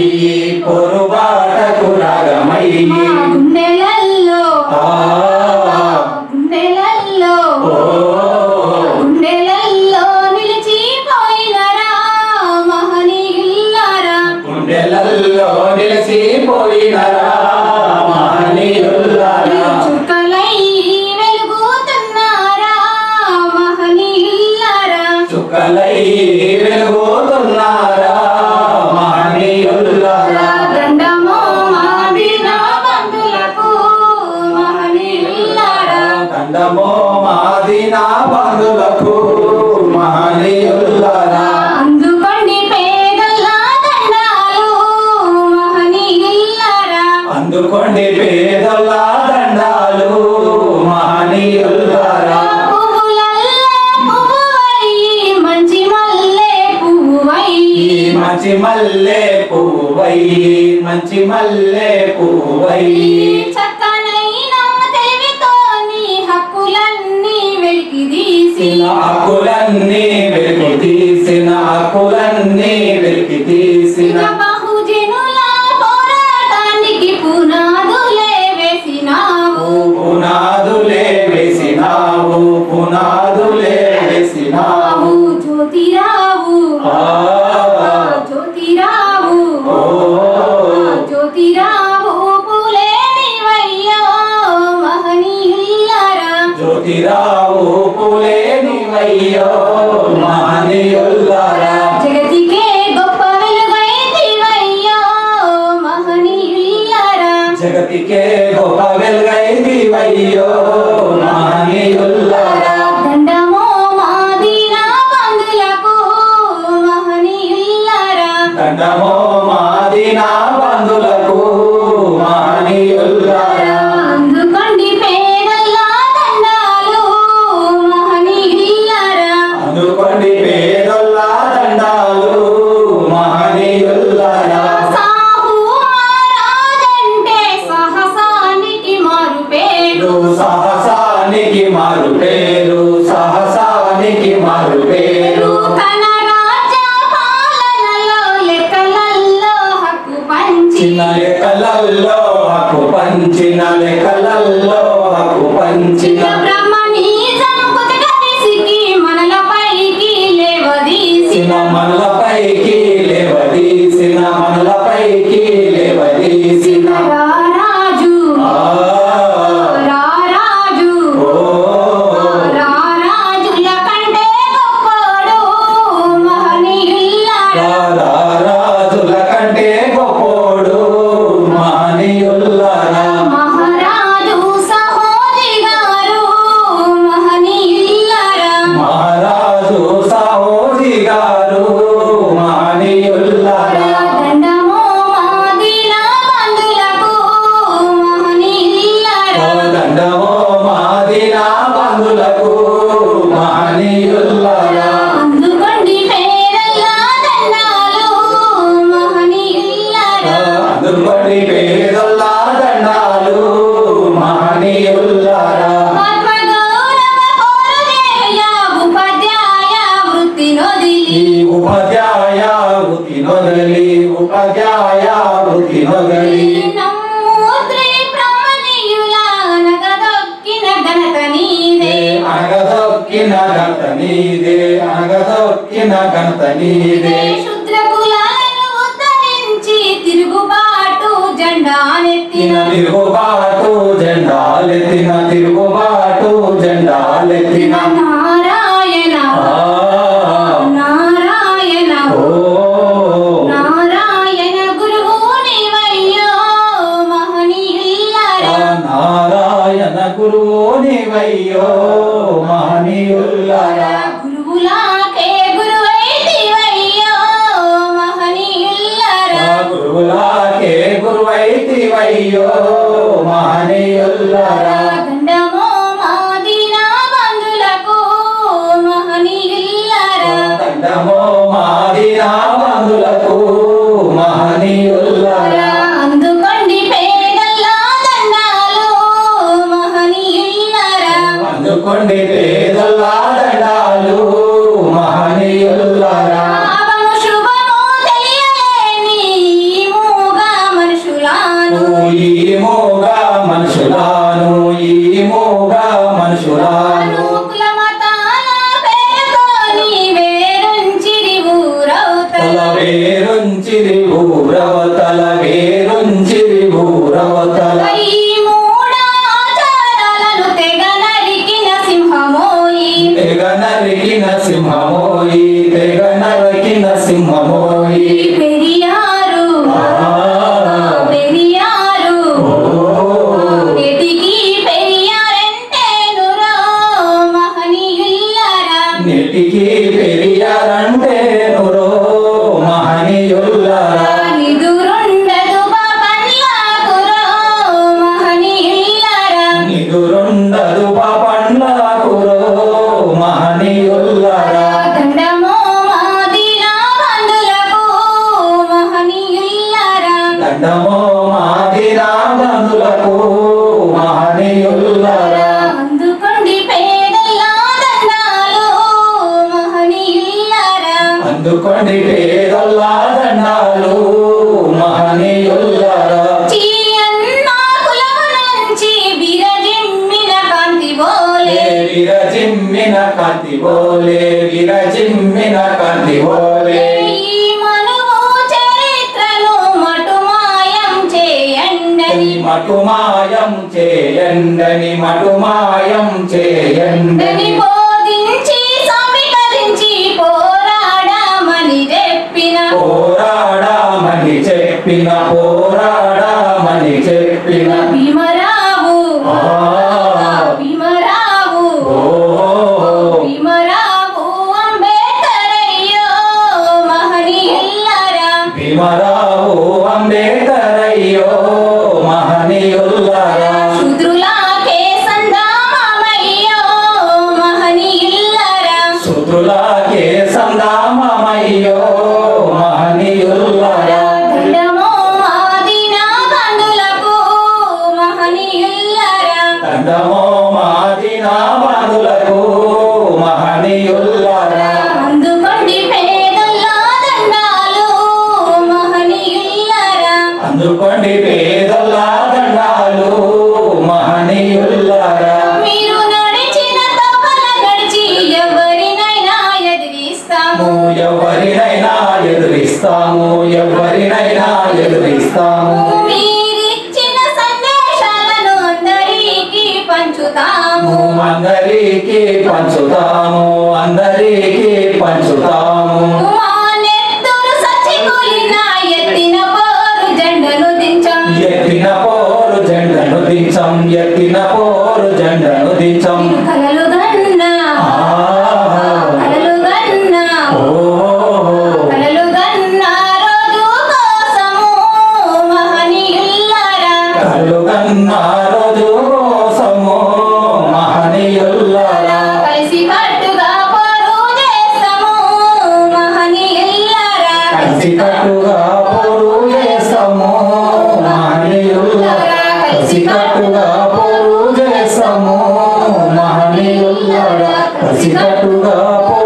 పొరుబాటకు రాగమయ్యి మా గుండెలల్లో ఆ, గుండెలల్లో ఓ, గుండెలల్లో నిలిచిపోయినరా మహనీయులారా గుండెలల్లో నిలిచిపోయినరా మహనీయులారా చుక్కలై వెలుగుతున్నారా మహనీయులారా చుక్కలై వెలుగుతున్నారా మహనీయులారా దండమో మాదిన బంధులకు మహనీయులారా దండమో మాదినా బంధులకు మహనీయులారా అందుకోండి పేదల దండాలు మహనీయులారా అందుకోండి పేదల దండాలు మహనీయులారా పువ్వులల్లో పువ్వువై మంచి మల్లె పువ్వువై ఈ మంచి మల్లె పువ్వై మంచి మల్లె పువ్వై చక్కనైన తెలివితోని హక్కులన్నీ వెలికి తీసి హక్కులన్నీ వెలికి తీసిన హక్కులన్నీ వెలికి తీసిన ఇక బహుజనుల పోరాటానికి పునాదులే వేసినావు పునాదులే వేసినావు పునాదులే వేసినావు రావు జ్యోతిరావు ఆ, జ్యోతిరావు ఓ, జ్యోతిరావు పూలే నీవయ్యో మహనీయులారా జ్యోతిరావు పులేనివయ్యో మహనీయులారా జగతికే గొప్ప వెలుగైతివయ్యో మహనీయులారా జగతికే గొప్ప వెలుగైదివయ్యో మహనీయులారా దండమో మాదిన బంధులకు మహనీయులారా దండమో మాదిన బంధులకు మహనీయులారా అందుకోండి పేదల దండాలు మహనీయులారా అందుకోండి పేదొల్ల దండాలు మహనీయులారా సాహు మహారాజంటే సాహసానికి మారు పేరు పేరు సాహసానికి మారు పేరు సాహసానికి మారు పేరు తన రాజ్య పాలనలో లెక్కలల్లో హక్కు పంచి చిన్న లెక్కలల్లో హక్కు పంచిన లెక్కలల్లో హక్కు పంచిన బ్రహ్మణీజం కుతకరిసికి మనలపైకి లేవదీసిన చిన్న మనలపైకి లేవదీసిన మనలపైకి లేవదీసిన రారాజు ఆ, రారాజు ఓ, రారాజుల కంటే గొప్పోడు మహనీయులారా రా, రాజుల కంటే గొప్పోడు మహనీయులారా మహారాజు సహోజి గారు మహనీయులారా మహారాజు సాహోజీ గారు మహనీయులారా దండమో మాదిన బంధులకు మహనీయులారా దండమో మాదిన బంధులకు మహనీయులారా అందుకోండి పేదల దండాలు మహనీయులారా అందుబడి పేదల దండాలు మహనీయులారా ఆత్మగౌరవ కోరునేయ ఉపాధ్యాయ వృత్తి నొదిలి ఈ ఉపాధ్యాయ వృత్తి నొదలి ఉపాధ్యాయ వృత్తి నొదలి నమ్మూత్రి ప్రమణీయుల నగదొక్కిన ఘనత నీదే అనగదొక్కిన గంట నీదే అనగదొక్కిన గంట నీదే శుద్ర కులాలను ఉద్ధరించి తిరుగుబాటు జెండానెత్తిన తిన తిరుగుబాటు జెండాలెత్తిన తిరుగుబాటు జెండాలెత్తిన నారాయణ ఆ, నారాయణ ఓ, నారాయణ గురువు నీవయ్యో మహనీయులారా ఆ నారాయణ గురువు నీవయ్యో మహనీయులారా గురువులాకే గురువైతివయ్యో మహనీయులారా ఆ గురువులాకే గురువైతివయ్యో మహనీయులారా దండమో మాదిన బంధులకు మహనీయులారా దండమో మాదిన బంధులకు మహనీయులారా అందుకోండి పేదల దండాలు మహనీయులారా అందుకోండి పేదల దండాలు మహనీయులారా పాపము శుభము తెలియలేని ఈ దండమో మాదినా బంధులకు మహనీయుల్లారా అందుకోండి పేదల్లా దండాలు మహనీయులారా అందుకోండి పేదల్లా దండాలు మహనీయుల్లారా చీ అన్నా కులము నుంచి విరజిమ్మిన కాంతి బోలే విరజిమ్మిన కాంతి బోలే విరజిమ్మిన కాంతి బోలే ఈ మనువు చరిత్రను మటుమాయం చేయండని మటుమాయం చేయండని మటుమాయం చేయండని దని బోధించి సమీకరించి పోరాడమని చెప్పిన పోరాడమని చెప్పిన పోరాడమని చెప్పిన భీమరావు ఆ. భీమరావు ఓ భీమరావు అంబేద్కర్ అయ్యో మహనీయులారా భీమరావు అంబేద్కర్ అయ్యో మహనీయుల్లారా శూద్రులాకే సందామయ్యో మహనీయులారా శుద్రులకే సందామయ్యో మహనీయుల్లారా దండమో మాదిన బంధులకు మహనీయులారా దండమో మాదిన బాధులకు మహనీయుల్లారా అందుకోండి పేదల్లా దండాలు మహనీయులారా అందుకోండి పేదల్లా దండాలు మహనీయుల్లారా మీరు నడిచిన తపన గడిచి ఎవరినైనా ఎదిరిస్తాము ఎవరినైనా ఎదురిస్తాము ఎవరినైనా ఎదురిస్తాము మీరిచ్చిన సందేశాలను అందరికీ పంచుతాము అందరికీ పంచుతాము అందరికీ పంచుతాము మా నెత్తురు సచికులిన ఎత్తిన పోరు జెండను దించం ఎత్తిన పోరు జెండను దించం ఎత్తిన పోరు జెండను దించం కలలు గన్నా కలలు గన్నా కలలు గన్నా రోజు కోసము మహనీయులారా కలుగన్న రోజు కోసము మహనీయుల్లారా కలిసి కట్టుగా పోరు చేస్తాము మహనీయులారా కలిసి కట్టుగా పోరు చేస్తాము మహనీయుల్లారా కలిసి కట్టుగా పోరు చేస్తాము మహనీయుల్లారా కలిసి కట్టుగా పోరు